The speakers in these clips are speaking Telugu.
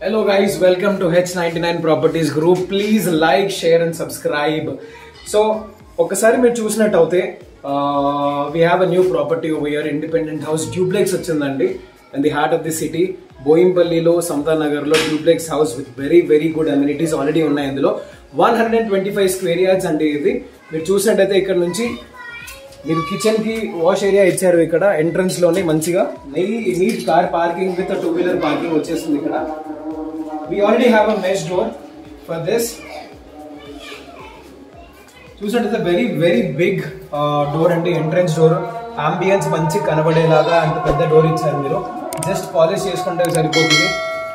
Hello guys, welcome to H99 Properties Group. Please like, share and subscribe. So ఒకసారి మీరు చూసినట్టు అయితే we have a new property over here independent house duplex వచ్చిందండి and the heart of the city బోయింపల్లిలో సమతా నగర్లో duplex house with very very good amenities already ఉన్నాయి అందులో one hundred and twenty five square yards అండి ఇది మీరు చూసినట్టయితే ఇక్కడ నుంచి మీరు కిచెన్ కి వాష్ ఏరియా ఇచ్చారు ఇక్కడ ఎంట్రన్స్ లోనే మంచిగా neat car parking with two wheeler parking వచ్చేస్తుంది ఇక్కడ we already have a mesh door for this చూసినట్టయితే వెరీ వెరీ బిగ్ డోర్ అంటే ఎంట్రన్స్ డోర్ అంబియన్స్ మంచి కనబడేలాగా అంత పెద్ద డోర్ ఇచ్చారు మీరు జస్ట్ పాలిష్ చేసుకుంటే సరిపోతుంది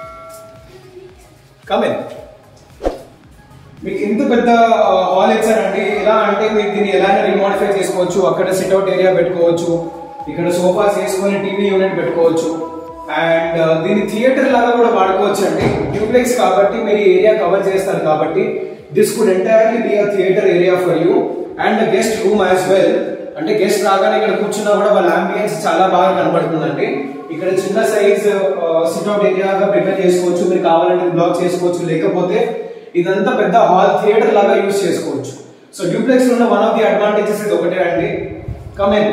కమిన్ మీకు ఇంత పెద్ద హాల్ ఇచ్చారండి ఎలా అంటే మీరు దీన్ని ఎలానే రిమోడిఫై చేసుకోవచ్చు అక్కడ సిట్అవుట్ ఏరియా పెట్టుకోవచ్చు ఇక్కడ సోఫాస్ వేసుకొని టీవీ యూనిట్ పెట్టుకోవచ్చు అండ్ దీన్ని థియేటర్ లాగా కూడా వాడుకోవచ్చు అండి డ్యూప్లెక్స్ కాబట్టి మీరు ఏరియా కవర్ చేస్తారు కాబట్టి this could entirely be a theatre area for you and guest room as well అంటే గెస్ట్ రాగానే ఇక్కడ కూర్చున్నా కూడా వాళ్ళ అంబియన్స్ చాలా బాగా కనబడుతుందండి ఇక్కడ చిన్న సైజ్ సిట్అవుట్ ఏరియాగా ప్రిపేర్ చేసుకోవచ్చు మీరు కావాలంటే బ్లాక్ చేసుకోవచ్చు లేకపోతే ఇదంతా పెద్ద హాల్ థియేటర్ లాగా యూజ్ చేసుకోవచ్చు సో డ్యూప్లెక్స్ ఉన్న వన్ ఆఫ్ ది అడ్వాంటేజెస్ ఇది ఒకటే అండి కమెన్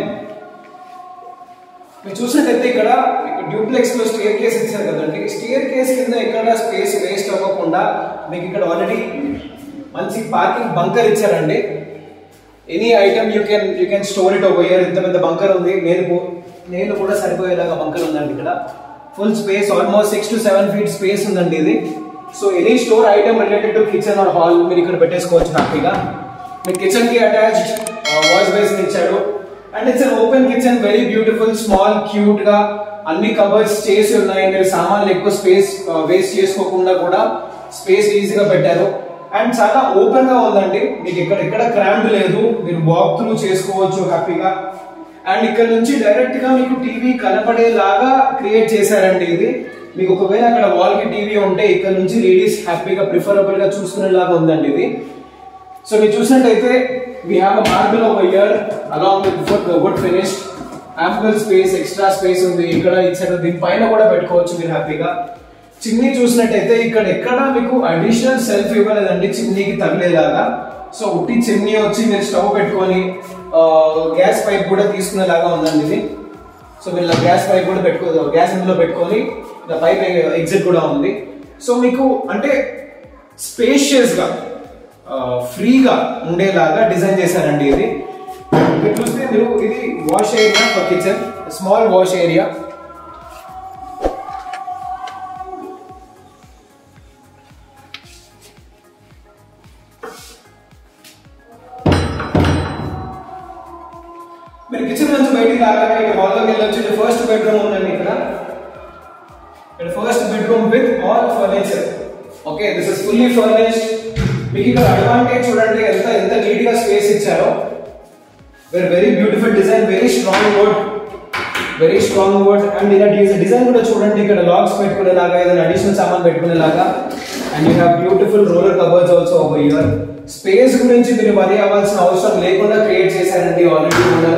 మీరు చూసినట్టయితే ఇక్కడ డ్యూప్లెక్స్ లో స్టేర్ కేస్ ఇచ్చారు కదండి స్టేర్ కేస్ కింద ఎక్కడ స్పేస్ వేస్ట్ అవ్వకుండా మీకు ఇక్కడ ఆల్రెడీ మంచి పార్కింగ్ బంకర్ ఇచ్చారండి any item you can you can store it over here ఇంత పెద్ద బంకర్ ఉంది నేను నేను కూడా సరిపోయేలాగా బంకర్ ఉందండి ఇక్కడ full space almost six to seven feet space ఉందండి ఇది so any store item related to kitchen or hall మీరు ఇక్కడ పెట్టేసుకోవచ్చు హ్యాపీగా మీ కిచెన్ కి అటాచ్డ్ వాష్ బేసిన్ ఇచ్చాడు and it's open kitchen very beautiful small cute గా అన్ని కబర్స్ చేసి ఉన్నాయి మీరు సామాన్లు ఎక్కువ స్పేస్ వేస్ట్ చేసుకోకుండా కూడా స్పేస్ ఈజీగా పెట్టారు అండ్ చాలా ఓపెన్ గా ఉందండి మీకు ఇక్కడ ఎక్కడ క్రాంప్ లేదు మీరు వాక్ త్రూ చేసుకోవచ్చు హ్యాపీగా అండ్ ఇక్కడ నుంచి డైరెక్ట్ గా మీకు టీవీ కనపడేలాగా క్రియేట్ చేశారండి ఇది మీకు ఒకవేళ అక్కడ వాల్ కి టీవీ ఉంటే ఇక్కడ నుంచి లేడీస్ హ్యాపీగా ప్రిఫరబుల్ గా చూసుకునేలాగా ఉందండి ఇది సో మీరు చూసినట్టయితే we have a marble over here along with wood wood finished ample space extra space ఉంది ఇక్కడ ఇచ్చారు దీనిపైన కూడా పెట్టుకోవచ్చు మీరు హ్యాపీగా చిమ్నీ చూసినట్టయితే ఇక్కడ ఎక్కడ మీకు అడిషనల్ సెల్ఫ్ ఇవ్వలేదండి చిమ్నీకి తగిలేలాగా సో ఉట్టి చిమ్నీ వచ్చి మీరు స్టవ్ పెట్టుకొని గ్యాస్ పైప్ కూడా తీసుకునేలాగా ఉందండి ఇది సో మీరు ఇలా గ్యాస్ పైప్ కూడా పెట్టుకో గ్యాస్ ఇందులో పెట్టుకొని ఇలా పైప్ ఎగ్జిట్ కూడా ఉంది సో మీకు అంటే స్పేషియస్ గా ఫ్రీగా ఉండేలాగా డిజైన్ చేశారండి ఇది ఇక్కడ చూస్తే మీరు ఇది wash area for kitchen small wash area మీరు కిచెన్ నుంచి బయటికి రాగానే ఇక్కడ హాల్లోకి వెళ్ళొచ్చు ఇది ఫస్ట్ బెడ్రూమ్ ఉందండి ఇక్కడ ఇక్కడ first bedroom with all furniture okay this is fully furnished మీకు ఇక్కడ అడ్వాంటేజ్ చూడండి ఎంత ఎంత నీట్ గా స్పేస్ ఇచ్చారో very very beautiful design very strong wood very strong wood and ఇలా డిజైన్ కూడా చూడండి ఇక్కడ లాక్స్ పెట్టుకునేలాగా ఏదైనా అడిషనల్ సామాన్ పెట్టుకునేలాగా and you have beautiful roller cupboards also over here space గురించి మీరు వరి అవ్వాల్సిన అవసరం లేకుండా క్రియేట్ చేశారండి already owner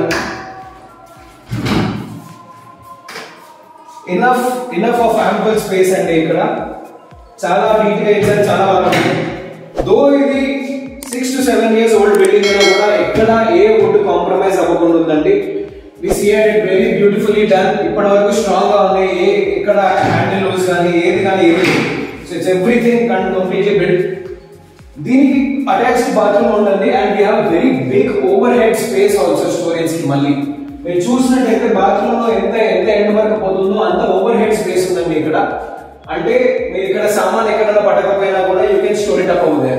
enough enough of ample space అండి ఇక్కడ చాలా నీట్ గా ఇచ్చారు చాలా బాగుంది దో ఇది six to seven years old building అయినా కూడా ఎక్కడ ఏ వుడ్ కాంప్రమైజ్ అవ్వకుండా ఉందండి we see it very beautifully done ఇప్పటి వరకు స్ట్రాంగ్ గా ఉంది ఏ ఇక్కడ హ్యాండిల్ లూజ్ కానీ ఏది కానీ ఏది so it's everything can completely build దీనికి అటాచ్డ్ బాత్రూమ్ ఉందండి and we have very big overhead space also storage కి మళ్ళీ మీరు చూసినట్టయితే బాత్రూమ్ లో ఎంత ఎంత ఎండ్ వరకు పోతుందో అంత ఓవర్ హెడ్ స్పేస్ ఉందండి ఇక్కడ అంటే మీరు ఇక్కడ సామాన్ ఎక్కడైనా పట్టకపోయినా కూడా you can store it up అవుదే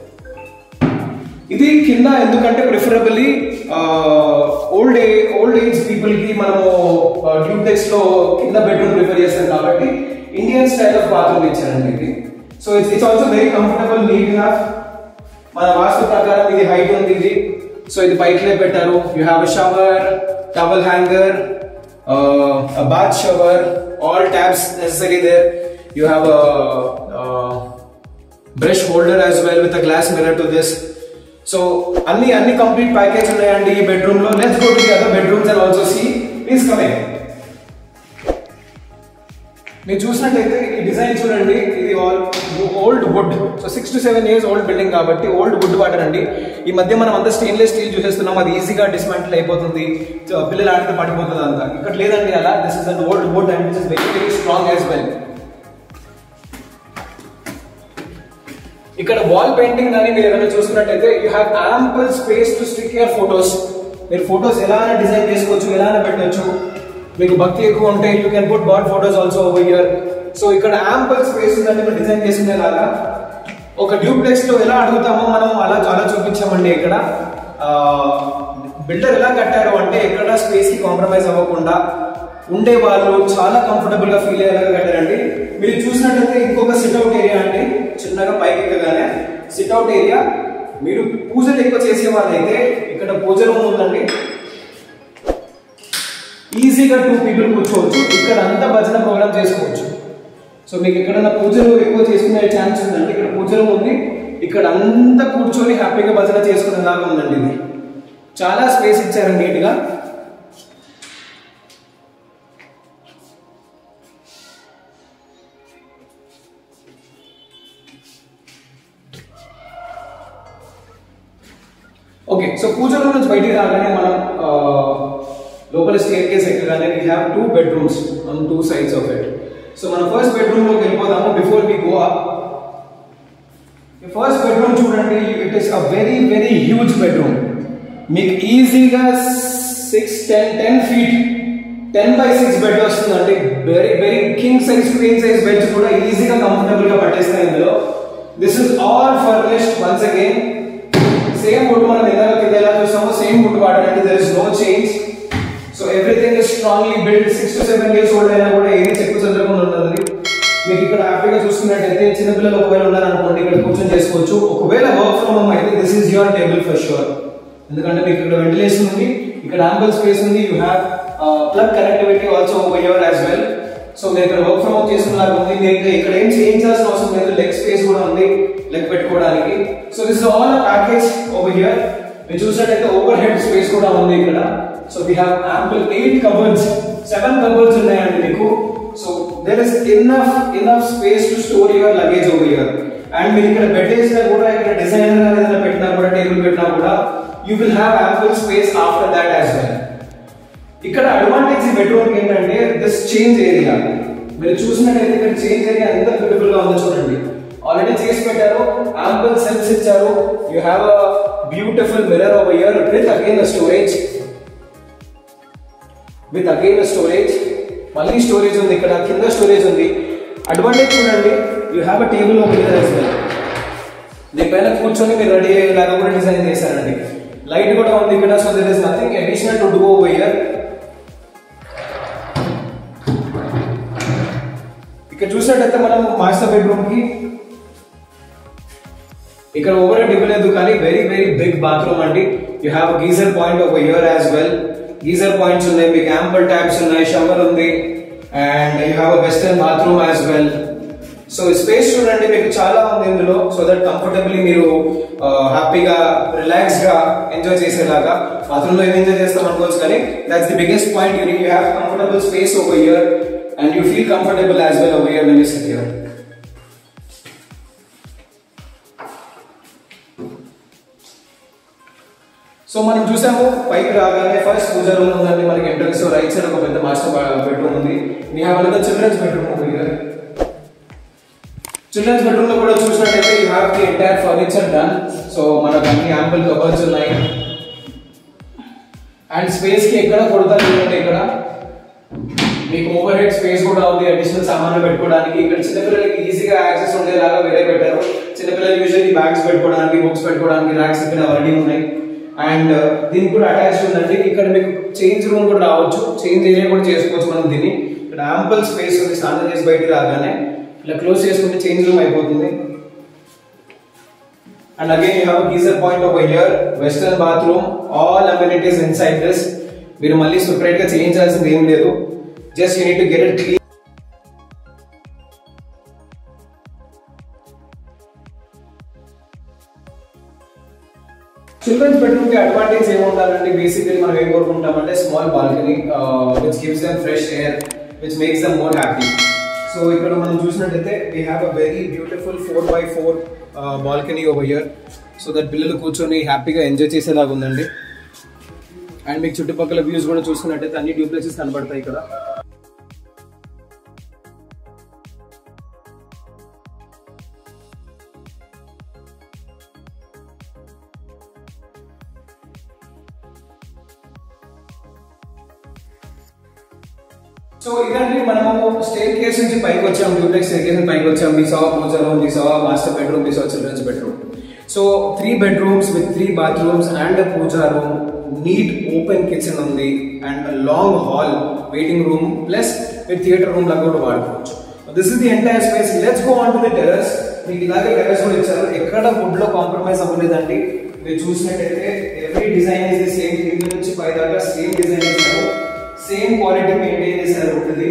ఇది కింద ఎందుకంటే preferably old a old age people కి మనము డ్యూప్లెక్స్ లో కింద బెడ్రూమ్ ప్రిఫర్ చేస్తాం కాబట్టి ఇండియన్ స్టైల్ ఆఫ్ బాత్రూమ్ ఇచ్చారండి ఇది so it's it's also very comfortable neat enough మన వాస్తు ప్రకారం ఇది హైట్ ఉంది ఇది సో ఇది పైకిలే పెట్టారు you have a shower towel hanger bath shower all taps necessary there you have brush holder as well with a glass mirror to this so అన్ని అన్ని కంప్లీట్ ప్యాకేజ్ ఉన్నాయండి ఈ బెడ్రూమ్ లో let's go to the other bedrooms and also see please come in మీరు చూసినట్టయితే ఈ డిజైన్ చూడండి ఇది all old wood so six to seven years old building కాబట్టి ఓల్డ్ వుడ్ వాటర్ అండి ఈ మధ్య మనం అంతా స్టెయిన్లెస్ స్టీల్ చూసేస్తున్నాం అది ఈజీగా డిస్మాంటిల్ అయిపోతుంది సో పిల్లలు ఆడితే పడిపోతుంది అంతా ఇక్కడ లేదండి అలా this is an old wood and this is very very strong as well ఇక్కడ వాల్ పెయింటింగ్ కానీ మీరు ఏదైనా చూసుకున్నట్టయితే you have ample space to stick your photos మీరు ఫొటోస్ ఎలా డిజైన్ చేసుకోవచ్చు ఎలా పెట్టవచ్చు మీకు భక్తి ఎక్కువ ఉంటే you can put god photos also over here so ఇక్కడ యాంపుల్ స్పేస్ ఉందంటే మీరు డిజైన్ చేసుకునేలాగా ఒక డ్యూప్లెక్స్ లో ఎలా అడుగుతామో మనం అలా చాలా చూపించామండి ఇక్కడ బిల్డర్ ఎలా కట్టారు అంటే ఎక్కడ స్పేస్ కి కాంప్రమైజ్ అవ్వకుండా ఉండే వాళ్ళు చాలా కంఫర్టబుల్ గా ఫీల్ అయ్యేలాగా కట్టారండి మీరు చూసినట్టయితే ఇంకొక సిట్అవుట్ ఏరియా అండి చిన్నగా పైకి ఎక్కగానే సిట్అవుట్ ఏరియా మీరు పూజలు ఎక్కువ చేసే వాళ్ళైతే ఇక్కడ పూజ రూమ్ ఉందండి ఈజీగా టూ పీపుల్ కూర్చోవచ్చు ఇక్కడ అంతా భజన ప్రోగ్రామ్ చేసుకోవచ్చు సో మీకు ఎక్కడైనా పూజలు ఎక్కువ చేసుకునే ఛాన్స్ ఉందండి ఇక్కడ పూజ రూమ్ ఉంది ఇక్కడ అంతా కూర్చొని హ్యాపీగా భజన చేసుకునేలాగా ఉందండి ఇది చాలా స్పేస్ ఇచ్చారు నీట్గా ఓకే సో పూజ రూమ్ నుంచి బయటికి రాగానే మనం ఆ, లోపల స్టేర్ కేస్ ఎక్కగానే we have two bedrooms on two sides of it so మన ఫస్ట్ బెడ్రూమ్ లోకి వెళ్ళిపోదాము before we go up first bedroom చూడండి it is a very very huge bedroom మీకు ఈజీగా six ten ten feet ten by six bed వస్తుందండి very very king size queen size beds కూడా ఈజీగా కంఫర్టబుల్ గా పట్టేస్తాయి ఇందులో this is all furnished once again same wood మనం ఇందాక కింద ఎలా చూసామో సేమ్ వుడ్ వాడాలంటే there is no change so everything is strongly build six to seven years old అయినా కూడా ఏది చెక్కు చెదరకుండా ఉంటుంది మీకు ఇక్కడ హ్యాపీగా చూసుకున్నట్టయితే చిన్నపిల్లలు ఒకవేళ ఉన్నారనుకోండి ఇక్కడ కూర్చొని చేసుకోవచ్చు ఒకవేళ వర్క్ ఫ్రమ్ హోమ్ అయితే this is your table for sure ఎందుకంటే మీకు ఇక్కడ వెంటిలేషన్ ఉంది ఇక్కడ ఆంబుల్ స్పేస్ ఉంది you have plug connectivity also over your as well so మీరు ఇక్కడ వర్క్ ఫ్రమ్ హోమ్ చేస్తున్నారు ఉంది మీరు ఇంకా ఇక్కడ ఏం చేయించాల్సిన అవసరం లేదు లెగ్ స్పేస్ కూడా ఉంది లెగ్ పెట్టుకోవడానికి so this all package over here మీరు చూసినట్టయితే ఓవర్ హెడ్ స్పేస్ కూడా ఉంది ఇక్కడ so we have ample eight cupboards seven cupboards ఉన్నాయండి మీకు so there is enough enough space to store your luggage over here and మీరు ఇక్కడ బెడ్ వేసినా కూడా ఇక్కడ డిజైనర్ గా ఏదైనా పెట్టినా కూడా టేబుల్ పెట్టినా కూడా you will have ample space after that as well ఇక్కడ అడ్వాంటేజ్ ఈ బెడ్రూమ్ ఏంటంటే దిస్ చేంజ్ ఏరియా మీరు చూసినట్టయితే ఇక్కడ చేంజ్ ఏరియా ఎంత బ్యూటిఫుల్ గా ఉందో చూడండి ఆల్రెడీ చేసి పెట్టారు ఆంపుల్ సెల్స్ ఇచ్చారు you have a beautiful mirror over here with again storage with again storage మళ్ళీ స్టోరేజ్ ఉంది ఇక్కడ కింద స్టోరేజ్ ఉంది అడ్వాంటేజ్ చూడండి you have a table over here as well దీనిపైన కూర్చొని మీరు రెడీ అయ్యేలాగా కూడా డిజైన్ చేశారండి లైట్ కూడా ఉంది ఇక్కడ so there is nothing additional to do over here ఇక్కడ చూసినట్టయితే మనం మాస్టర్ బెడ్రూమ్ కి ఇక్కడ ఓవర్ హెడ్ ఇవ్వలేదు కానీ వెరీ వెరీ బిగ్ బాత్రూమ్ అండి యూ హ్యావ్ గీజర్ పాయింట్ ఒక here as well geyser points ఉన్నాయి మీకు యాంపుల్ ట్యాప్స్ ఉన్నాయి షవర్ ఉంది and you have western bathroom as well so space చూడండి మీకు చాలా ఉంది ఇందులో సో దట్ కంఫర్టబుల్లీ మీరు హ్యాపీగా రిలాక్స్ గా ఎంజాయ్ చేసేలాగా బాత్రూమ్ లో ఏం ఎంజాయ్ చేస్తాం అనుకోవచ్చు కానీ that's the biggest point you you have comfortable space over here and you feel comfortable as well over here when you sit here so మనం చూసాము పైకి రాగానే ఫస్ట్ పూజ రూమ్ ఉందండి మనకి ఎంట్రన్స్ రైట్ సైడ్ ఒక పెద్ద మాస్టర్ బెడ్రూమ్ ఉంది we have another children's bedroom ఉంది హియర్ చిల్డ్రన్స్ బెడ్రూమ్ లో కూడా చూసినట్టయితే you have the entire furniture done so మనకు అన్ని యాంపుల్ కవర్స్ ఉన్నాయి అండ్ స్పేస్ కి ఎక్కడ కొడతారు చూడండి ఇక్కడ మీకు ఓవర్ హెడ్ స్పేస్ కూడా ఉంది అడిషనల్ సామాన్లు పెట్టుకోవడానికి ఇక్కడ చిన్నపిల్లలకి ఈజీగా యాక్సెస్ ఉండేలాగా వేరే పెట్టారు చిన్నపిల్లలు యూజువల్లీ బ్యాగ్స్ పెట్టుకోవడానికి బుక్స్ పెట్టుకోవడానికి ర్యాక్స్ ఇక్కడ ఆల్రెడీ ఉన్నాయి అండ్ దీనికి కూడా అటాచ్ ఉందండి ఇక్కడ మీకు చేంజ్ రూమ్ కూడా రావచ్చు చేంజ్ ఏరియా కూడా చేసుకోవచ్చు మనం దీన్ని ఇక్కడ యాంపుల్ స్పేస్ ఉంది స్నానం చేసి బయటికి రాగానే ఇలా క్లోజ్ చేసుకుంటే చేంజ్ రూమ్ అయిపోతుంది and again you have geyser point over here western bathroom all amenities inside this మీరు మళ్ళీ సెపరేట్ గా చేయించాల్సింది ఏం లేదు just you need to get it clean children's bedroom కి అడ్వాంటేజ్ ఏముండాలంటే బేసికలీ మనం ఏం కోరుకుంటామంటే small balcony which gives them fresh air which makes them more happy so ఇక్కడ మనం చూసినట్టయితే we have a very beautiful four by four balcony over here so that పిల్లలు కూర్చొని హ్యాపీగా ఎంజాయ్ చేసేలాగా ఉందండి అండ్ మీకు చుట్టుపక్కల వ్యూస్ కూడా చూసుకున్నట్టయితే అన్ని డ్యూప్లెక్సెస్ కనబడతాయి ఇక్కడ సో ఇదండి మనము స్టేర్ కేస్ నుంచి పైకి వచ్చాం డ్యూప్లెక్స్ స్టేర్ కేస్ నుంచి పైకి వచ్చాం మీ సవా పూజా రూమ్ మీ సవా మాస్టర్ బెడ్రూమ్ మీ సవా children's bedroom so three bedrooms with three bathrooms and pooja room neat open kitchen ఉంది and long hall waiting room plus మీరు థియేటర్ రూమ్ లాగా కూడా వాడుకోవచ్చు this is the entire space let's go on to the terrace మీకు ఇలాగే టెరస్ కూడా ఇచ్చారు ఎక్కడ వుడ్ లో కాంప్రమైజ్ అవ్వలేదండి మీరు చూసినట్టయితే every design is the same కింద నుంచి పై దాకా సేమ్ డిజైన్ ఇచ్చారు సేమ్ క్వాలిటీ మెయింటైన్ చేశారు ఉంటుంది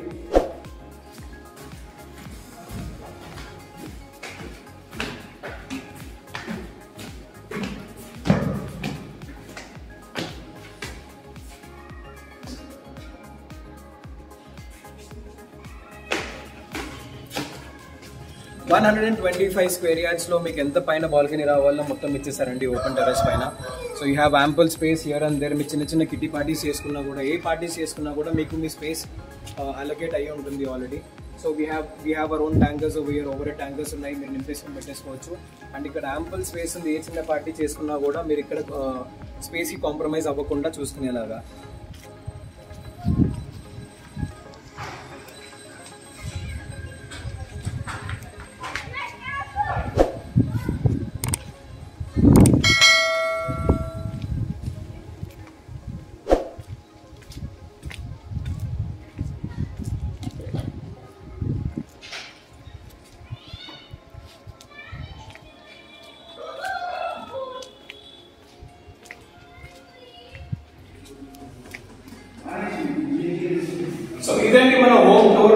one hundred and twenty five square yards లో మీకు ఎంత పైన బాల్కనీ రావాలో మొత్తం ఇచ్చేసారండి ఓపెన్ టెరస్ పైన so you have ample space here and there మీ చిన్న చిన్న కిటీ పార్టీస్ చేసుకున్నా కూడా ఏ పార్టీస్ చేసుకున్నా కూడా మీకు మీ స్పేస్ అలొకేట్ అయ్యి ఉంటుంది already so we have we have our own tankers over here over tankers ఉన్నాయి మీరు నింపేసుకుని పెట్టేసుకోవచ్చు అండ్ ఇక్కడ యాంపుల్ స్పేస్ ఉంది ఏ చిన్న పార్టీ చేసుకున్నా కూడా మీరు ఇక్కడ స్పేస్ కి కాంప్రమైజ్ అవ్వకుండా చూసుకునేలాగా సో ఇదండి మన home tour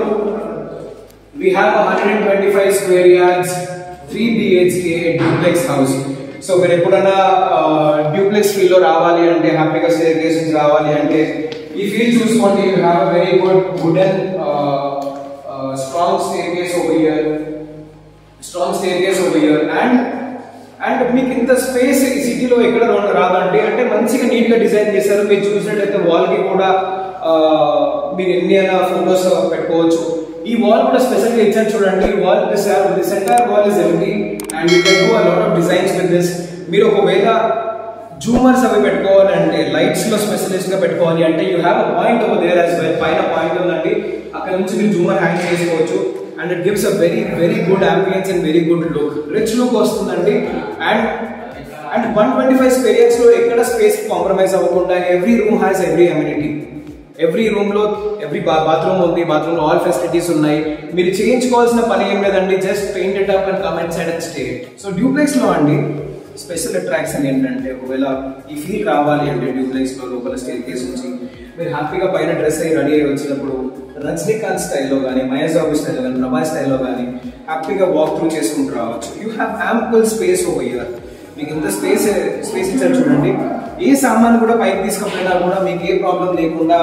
we have hundred and twenty five square yards three BHK duplex house so మీరు ఎప్పుడైనా డ్యూప్లెక్స్ ఫీల్ లో రావాలి అంటే హ్యాపీగా స్టేర్ కేస్ నుంచి రావాలి అంటే ఈ ఫీల్ చూసుకోండి you have a very good wooden strong staircase over here strong staircase over here and and మీకు ఇంత స్పేస్ సిటీలో ఎక్కడ రా- రాదండి అంటే మంచిగా నీట్ గా డిజైన్ చేశారు మీరు చూసినట్టయితే వాల్ కి కూడా ఆ, మీరు ఎన్ని అయినా ఫోటోస్ పెట్టుకోవచ్చు ఈ వాల్ కూడా స్పెషల్ గా ఇచ్చారు చూడండి ఈ wall this this entire wall is empty and you can do a lot of designs with this మీరు ఒకవేళ జూమర్స్ అవి పెట్టుకోవాలంటే లైట్స్ లో స్పెషలిస్ట్ గా పెట్టుకోవాలి అంటే you have a point over there as well పైన పాయింట్ ఉందండి అక్కడ నుంచి మీరు జూమర్ హ్యాంగ్ చేసుకోవచ్చు and it gives a very very good ambience and very good look rich look వస్తుందండి and and one twenty five స్పేరియన్స్ లో ఎక్కడ స్పేస్ కాంప్రమైజ్ అవ్వకుండా every room has every amenity every room లో ఎవ్రీ బాత్రూమ్ ఉంది బాత్రూమ్ లో ఆల్ ఫెసిలిటీస్ ఉన్నాయి మీరు చేయించుకోవాల్సిన పని ఏం లేదండి just paint it up and comment side and stay so duplex లో అండి స్పెషల్ అట్రాక్షన్ ఏంటంటే ఒకవేళ ఈ ఫీల్ రావాలి అంటే డ్యూప్లెక్స్ లో లోపల స్టేర్ కేస్ నుంచి మీరు హ్యాపీగా పైన డ్రెస్ అయ్యి రెడీ అయ్యి వచ్చినప్పుడు రజనీకాంత్ స్టైల్లో కానీ మహేష్ బాబు స్టైల్లో కానీ ప్రభాస్ స్టైల్లో కానీ హ్యాపీగా వాక్ త్రూ చేసుకుంటూ రావచ్చు you have ample space over here మీకు ఇంత స్పేస్ స్పేస్ ఇచ్చారు చూడండి ఏ సామాన్ కూడా పైకి తీసుకుపోయినా కూడా మీకు ఏ ప్రాబ్లం లేకుండా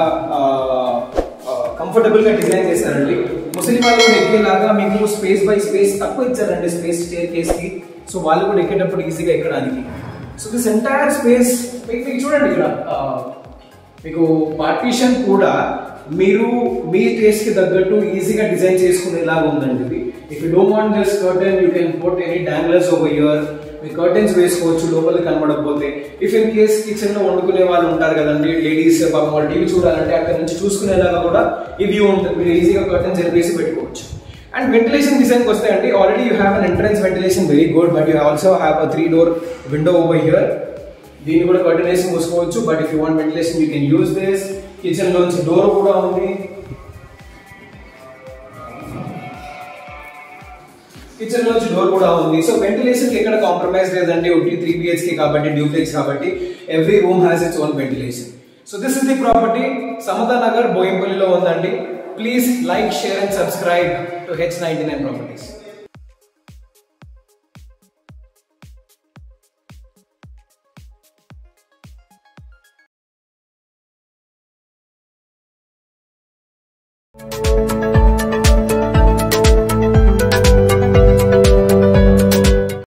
కంఫర్టబుల్ గా డిజైన్ చేశారండి ముస్లిం వాళ్ళు కూడా ఎక్కేలాగా మీకు స్పేస్ బై స్పేస్ తక్కువ ఇచ్చారండి స్పేస్ స్టేర్ కేస్ కి సో వాళ్ళు కూడా ఎక్కేటప్పుడు ఈజీగా ఎక్కడానికి సో దిస్ ఎంటైర్ స్పేస్ మీకు చూడండి ఇక్కడ ఆ, మీకు పార్టీషన్ కూడా మీరు మీ టేస్ట్ కి తగ్గట్టు ఈజీగా డిజైన్ చేసుకునేలాగా ఉందండి ఇది if you don't want this curtain you can put any danglers over here మీ కర్టెన్స్ వేసుకోవచ్చు లోపల కనబడకపోతే ఇఫ్ ఇన్ కేస్ కిచెన్ లో వండుకునే వాళ్ళు ఉంటారు కదండి లేడీస్ పాపం వాళ్ళు టీవీ చూడాలంటే అక్కడ నుంచి చూసుకునేలాగా కూడా ఈ వ్యూ ఉంటుంది మీరు ఈజీగా కర్టెన్స్ జరిపేసి పెట్టుకోవచ్చు అండ్ వెంటిలేషన్ డిజైన్కి వస్తే అండి already you have an entrance ventilation very good but you also have a three door window over here దీన్ని కూడా కర్టెన్ వేసి మూసుకోవచ్చు but if you want ventilation you can use this kitchen లోంచి డోర్ కూడా ఉంది కిచెన్ లోంచి డోర్ కూడా ఉంది సో వెంటిలేషన్ కి ఎక్కడ కాంప్రమైజ్ లేదండి ఒకటి త్రీ బిహెచ్కే కాబట్టి డ్యూప్లెక్స్ కాబట్టి every room has its own ventilation so this is the property Samatha Nagar బోయింపల్లిలో ఉందండి please like share and subscribe to H ninety nine properties thank you